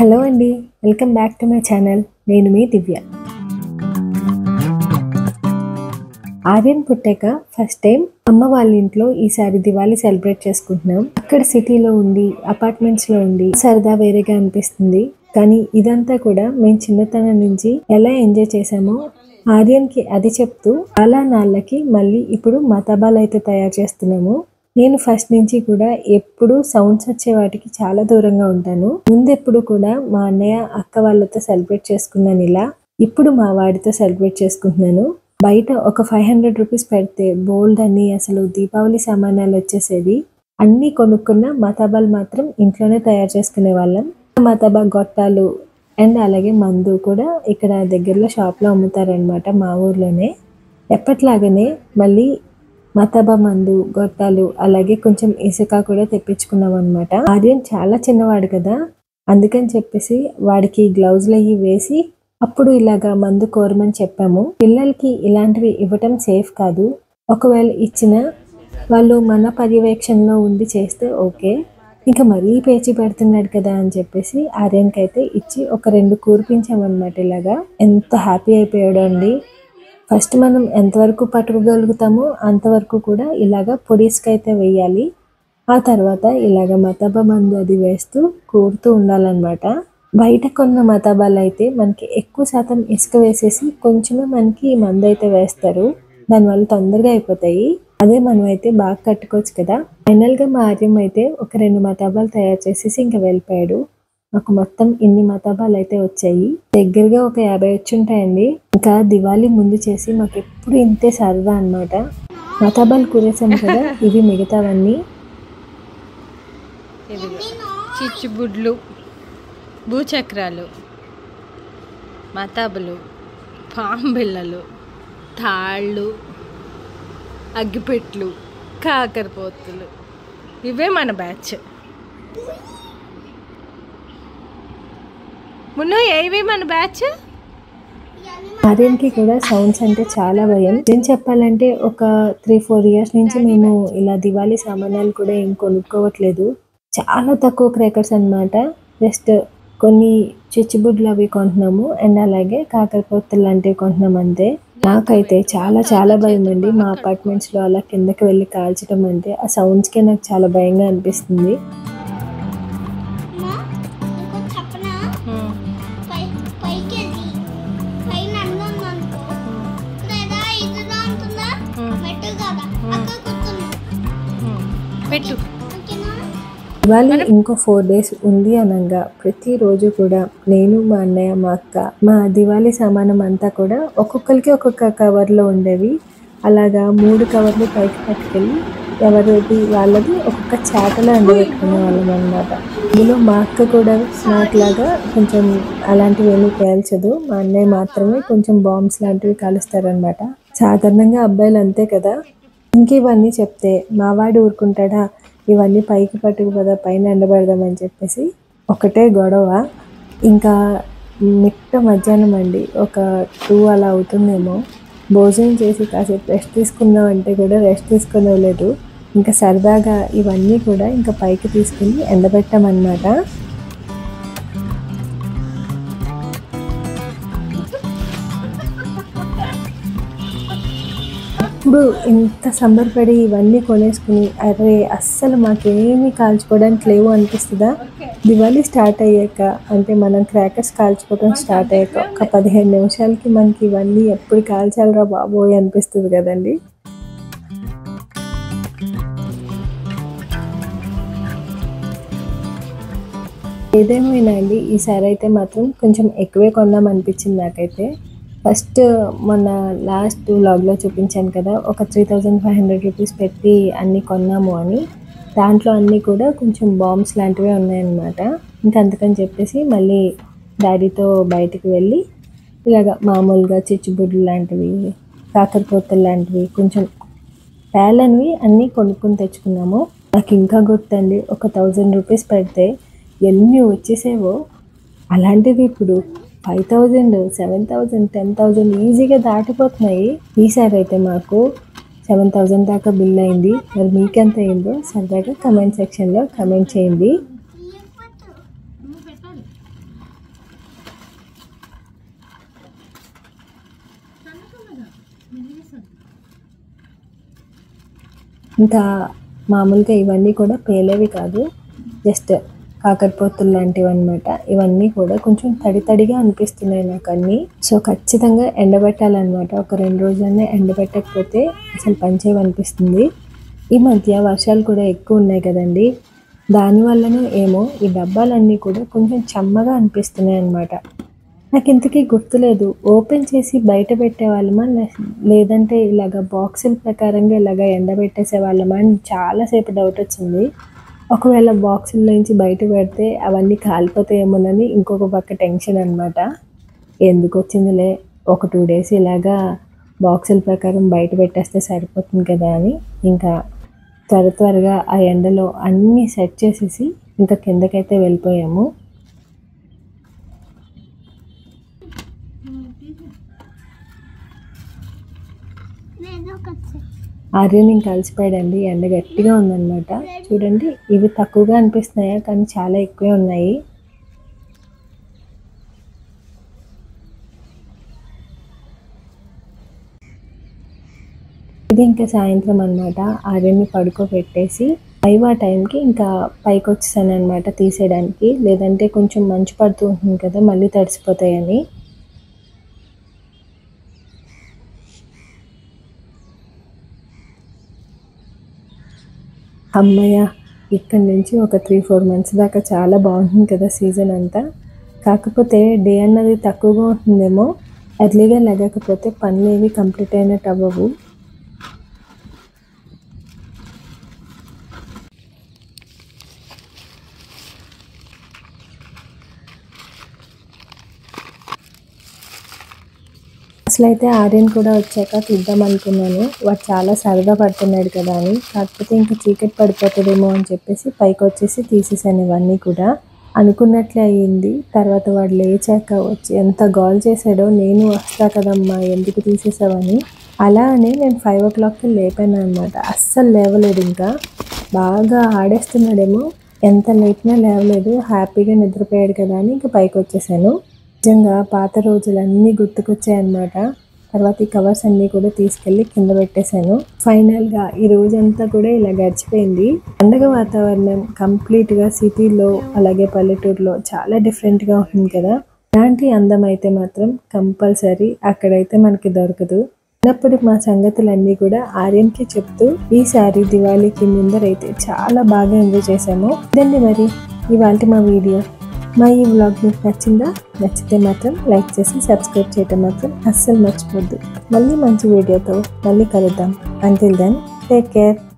hello అండి welcome back to my channel నేను మీ దివ్య ఆర్యన్ పుట్టాక ఫస్ట్ టైం అమ్మ వాళ్ళ ఇంట్లో ఈసారి దివాళీ సెలబ్రేట్ చేసుకుంటున్నాం ఇక్కడ సిటీలో ఉండి అపార్ట్మెంట్స్ లో ఉండి సరదా వేరేగా అనిపిస్తుంది కానీ ఇదంతా కూడా మేము చిన్నతనం నుంచి ఎలా ఎంజాయ్ చేసామో ఆర్యన్ కి అది చెప్తూ చాలా నాళ్ళకి మళ్ళీ ఇప్పుడు మతాబాలు అయితే తయారు చేస్తున్నాము నేను ఫస్ట్ నుంచి కూడా ఎప్పుడు సౌండ్స్ వచ్చే వాటికి చాలా దూరంగా ఉంటాను ముందెప్పుడు కూడా మా అన్నయ్య అక్క వాళ్ళతో సెలబ్రేట్ చేసుకున్నాను ఇలా ఇప్పుడు మా వాడితో సెలబ్రేట్ చేసుకుంటున్నాను బయట ఒక ఫైవ్ హండ్రెడ్ రూపీస్ పెడితే బోల్డ్ అని అసలు దీపావళి సామాన్యాలు వచ్చేసేవి అన్నీ కొనుక్కున్న మతాబాలు మాత్రం ఇంట్లోనే తయారు చేసుకునే వాళ్ళం మతాబా గొట్టాలు అండ్ అలాగే మందు కూడా ఇక్కడ దగ్గరలో షాప్లో అమ్ముతారనమాట మా ఊర్లోనే ఎప్పట్లాగనే మళ్ళీ మతాబా మందు గొట్టాలు అలాగే కొంచెం ఇసుక కూడా తెప్పించుకున్నాం అనమాట ఆర్యన్ చాలా చిన్నవాడు కదా అందుకని చెప్పేసి వాడికి గ్లౌజులు అవి వేసి అప్పుడు ఇలాగా మందు కోరమని చెప్పాము పిల్లలకి ఇలాంటివి ఇవ్వటం సేఫ్ కాదు ఒకవేళ ఇచ్చిన వాళ్ళు మన పర్యవేక్షణలో ఉండి చేస్తే ఓకే ఇంకా మరీ పేచి పెడుతున్నాడు కదా అని చెప్పేసి ఆర్యన్కి అయితే ఇచ్చి ఒక రెండు కూర్పించామన్నమాట ఇలాగా ఎంత హ్యాపీ అయిపోయాడు అండి ఫస్ట్ మనం ఎంతవరకు పట్టుకోగలుగుతామో అంతవరకు కూడా ఇలాగ పొడిస్కైతే వేయాలి ఆ తర్వాత ఇలాగ మతాబా మందు అది వేస్తూ కూరుతూ ఉండాలన్నమాట బయట కొన్న మతాబాలు అయితే మనకి ఎక్కువ శాతం ఇసుక వేసేసి కొంచెమే మనకి మందు అయితే వేస్తారు దానివల్ల తొందరగా అయిపోతాయి అదే మనం అయితే బాగా కట్టుకోవచ్చు కదా ఫైనల్ గా మా ఆర్యం అయితే ఒక రెండు మతాబాలు తయారు చేసేసి ఇంకా వెళ్ళిపోయాడు నాకు మొత్తం ఇన్ని మతాబాలు అయితే వచ్చాయి దగ్గరగా ఒక యాభై వచ్చి ఉంటాయండి ఇంకా దివాళీ ముందు చేసి మాకు ఎప్పుడు ఇంతే సరదా అన్నమాట మతాబాలు కూరేసాం కదా ఇవి మిగతావన్నీ ఇదిగో చిచ్చుబుడ్లు భూచక్రాలు మతాబులు పాంబిళ్ళలు తాళ్ళు అగ్గిపెట్లు కాకరపోతులు ఇవే మన బ్యాచ్ మున్ను ఏవి మన బ్యాచ్ ఆర్యన్కి కూడా సౌండ్స్ అంటే చాలా భయం ఏం చెప్పాలంటే ఒక త్రీ ఫోర్ ఇయర్స్ నుంచి మేము ఇలా దివాళీ సామాన్యాలు కూడా ఏం కొనుక్కోవట్లేదు చాలా తక్కువ క్రేకర్స్ అన్నమాట జస్ట్ కొన్ని చిచ్చుబుడ్లు అవి కొంటున్నాము అండ్ అలాగే కాకరపోతులు లాంటివి కొంటున్నాం అంతే నాకైతే చాలా చాలా భయం అండి మా అపార్ట్మెంట్స్ లో అలా కిందకి వెళ్ళి కాల్చడం అంటే ఆ సౌండ్స్ కే నాకు చాలా భయంగా అనిపిస్తుంది అమ్మా, ఇంకో చెప్పన పై పైకేసి పైన అన్నం ఉందనుకో లేదా ఇదిగా ఉంటుందా మెట్టు కదా అక్కడ కూర్చుంది పెట్టు ఓకేనా దివాళీ ఇంకో ఫోర్ డేస్ ఉంది అనగా ప్రతిరోజు కూడా నేను మా అన్నయ్య మా అక్క మా దివాళీ సామానం అంతా కూడా ఒక్కొక్కరికి ఒక్కొక్క కవర్లో ఉండేవి అలాగా మూడు కవర్లు పైకి పట్టుకెళ్ళి ఎవరిది వాళ్ళది ఒక్కొక్క చాటలో ఎండబెట్టుకునే వాళ్ళం అనమాట ఇందులో మా అక్క కూడా నాకులాగా కొంచెం అలాంటివి ఏమీ పేల్చదు మా అన్నయ్య మాత్రమే కొంచెం బాంబ్స్ లాంటివి కాలుస్తారనమాట సాధారణంగా అబ్బాయిలు అంతే కదా ఇంక ఇవన్నీ చెప్తే మావాడు ఊరుకుంటాడా ఇవన్నీ పైకి పట్టుకు పద పైన ఎండబెడదామని చెప్పేసి ఒకటే గొడవ ఇంకా మిట్ట మధ్యాహ్నం అండి ఒక టూ అలా అవుతుందేమో భోజనం చేసి కాసేపు రెస్ట్ తీసుకుందాం అంటే కూడా రెస్ట్ తీసుకునేలేదు ఇంకా సరదాగా ఇవన్నీ కూడా ఇంకా పైకి తీసుకుని ఎండబెట్టామన్నమాట ఇప్పుడు ఇంత సంబరపడి ఇవన్నీ కొనేసుకుని అరే అస్సలు మాకేమీ కాల్చుకోవడానికి లేవు అనిపిస్తుందా దివాళీ స్టార్ట్ అయ్యాక అంటే మనం క్రాకర్స్ కాల్చుకోవడం స్టార్ట్ అయ్యాక ఒక పదిహేను నిమిషాలకి మనకి ఇవన్నీ ఎప్పుడు కాల్చాలరా బాబోయ్ అనిపిస్తుంది కదండి ఏదేమైనా అండి ఈసారి అయితే మాత్రం కొంచెం ఎక్కువే కొందాం అనిపించింది నాకైతే ఫస్ట్ మొన్న లాస్ట్ వ్లాగ్లో చూపించాను కదా ఒక three thousand five hundred rupees పెట్టి అన్నీ కొన్నాము అని దాంట్లో అన్నీ కూడా కొంచెం బాంబ్స్ లాంటివే ఉన్నాయన్నమాట ఇంకా అందుకని చెప్పేసి మళ్ళీ డాడీతో బయటికి వెళ్ళి ఇలాగ మామూలుగా చిచ్చుబుడ్లు లాంటివి కాకరపోతలు లాంటివి కొంచెం పేలనివి అన్నీ కొనుక్కొని తెచ్చుకున్నాము నాకు ఇంకా గుర్తండి ఒక థౌజండ్ రూపీస్ పెడితే ఎన్ని వచ్చేసేవో అలాంటిది ఇప్పుడు five thousand seven thousand ten thousand ఈజీగా దాటిపోతున్నాయి ఈసారి అయితే మాకు సెవెన్ థౌజండ్ దాకా బిల్ అయింది మరి మీకెంత అయిందో సరదాగా కమెంట్ సెక్షన్లో కమెంట్ చేయండి ఇంకా మామూలుగా ఇవన్నీ కూడా పేలేవి కాదు జస్ట్ కాకరపోతులు లాంటివి అనమాట ఇవన్నీ కూడా కొంచెం తడి తడిగా అనిపిస్తున్నాయి నాకు అన్నీ సో ఖచ్చితంగా ఎండబెట్టాలన్నమాట ఒక రెండు రోజులనే ఎండబెట్టకపోతే అసలు పంచేవి అనిపిస్తుంది ఈ మధ్య వర్షాలు కూడా ఎక్కువ ఉన్నాయి కదండి దానివల్లనో ఏమో ఈ డబ్బాలన్నీ కూడా కొంచెం చెమ్మగా అనిపిస్తున్నాయి అన్నమాట నాకు ఇంతకీ గుర్తులేదు ఓపెన్ చేసి బయట పెట్టేవాళ్ళమా లే- లేదంటే ఇలాగ బాక్సుల ప్రకారంగా ఇలాగ ఎండబెట్టేసే వాళ్ళమా అని చాలాసేపు డౌట్ వచ్చింది ఒకవేళ బాక్సుల నుంచి బయట పెడితే అవన్నీ కాలిపోతాయేమోనని ఇంకొక పక్క టెన్షన్ అనమాట ఎందుకు వచ్చిందిలే ఒక టూ డేస్ ఇలాగా బాక్సుల ప్రకారం బయట పెట్టేస్తే సరిపోతుంది కదా అని ఇంకా త్వర త్వరగా ఆ ఎండలో అన్నీ సెట్ చేసేసి ఇంకా కిందకైతే వెళ్ళిపోయాము లేదో ఒకటి ఆర్యన్ ఇంకా కలిసిపోయాడండి ఎండ గట్టిగా ఉందన్నమాట చూడండి ఇవి తక్కువగా అనిపిస్తున్నాయా కానీ చాలా ఎక్కువే ఉన్నాయి ఇది ఇంకా సాయంత్రం అనమాట ఆర్యన్ని పడుకోబెట్టేసి ఫైవ్ ఆ టైంకి ఇంకా పైకి వచ్చేసాను అనమాట తీసేయడానికి లేదంటే కొంచెం మంచు పడుతూ ఉంటుంది కదా మళ్ళీ తడిసిపోతాయని అమ్మయ్య ఇక్కడ నుంచి ఒక త్రీ ఫోర్ మంత్స్ దాకా చాలా బాగుంటుంది కదా సీజన్ అంతా కాకపోతే డే అన్నది తక్కువగా ఉంటుందేమో ఎర్లీగా లెగకపోతే పనులు ఏవి కంప్లీట్ అయినట్టు అవ్వవు అసలు అయితే ఆర్యన్ కూడా వచ్చాక తీద్దాం అనుకున్నాను వాడు చాలా సరదా పడుతున్నాడు కదా అని కాకపోతే ఇంకా చీకటి పడిపోతుందేమో అని చెప్పేసి పైకి వచ్చేసి తీసేసాను ఇవన్నీ కూడా అనుకున్నట్లే అయ్యింది తర్వాత వాడు లేచాక వచ్చి ఎంత గోల్ చేశాడో నేను వస్తా కదమ్మా ఎందుకు తీసేసావని అలా అని నేను ఫైవ్ ఓ క్లాక్కి లేపాను అనమాట అస్సలు లేవలేదు ఇంకా బాగా ఆడేస్తున్నాడేమో ఎంత లేపినా లేవలేదు హ్యాపీగా నిద్రపోయాడు కదా అని ఇంకా పైకి వచ్చేసాను నిజంగా పాత రోజులన్నీ గుర్తుకొచ్చాయన్నమాట తర్వాత ఈ కవర్స్ అన్నీ కూడా తీసుకెళ్ళి కింద పెట్టేశాను ఫైనల్ గా ఈ రోజంతా కూడా ఇలా గడిచిపోయింది పండగ వాతావరణం కంప్లీట్ గా సిటీలో అలాగే పల్లెటూరులో చాలా డిఫరెంట్ గా ఉంటుంది కదా ఇలాంటి అందం అయితే మాత్రం కంపల్సరీ అక్కడైతే మనకి దొరకదు చిన్నప్పుడు మా సంగతులన్నీ కూడా ఆర్యన్కి చెప్తూ ఈసారి దివాళీకి ముందరైతే చాలా బాగా ఎంజాయ్ చేశాము ఇదండి మరి ఇవాళ మా వీడియో మా ఈ వ్లాగ్ మీకు నచ్చిందా నచ్చితే మాత్రం లైక్ చేసి సబ్స్క్రైబ్ చేయటం మాత్రం అస్సలు మర్చిపోద్దు మళ్ళీ మంచి వీడియోతో మళ్ళీ కలుద్దాం అంటిల్ దెన్ టేక్ కేర్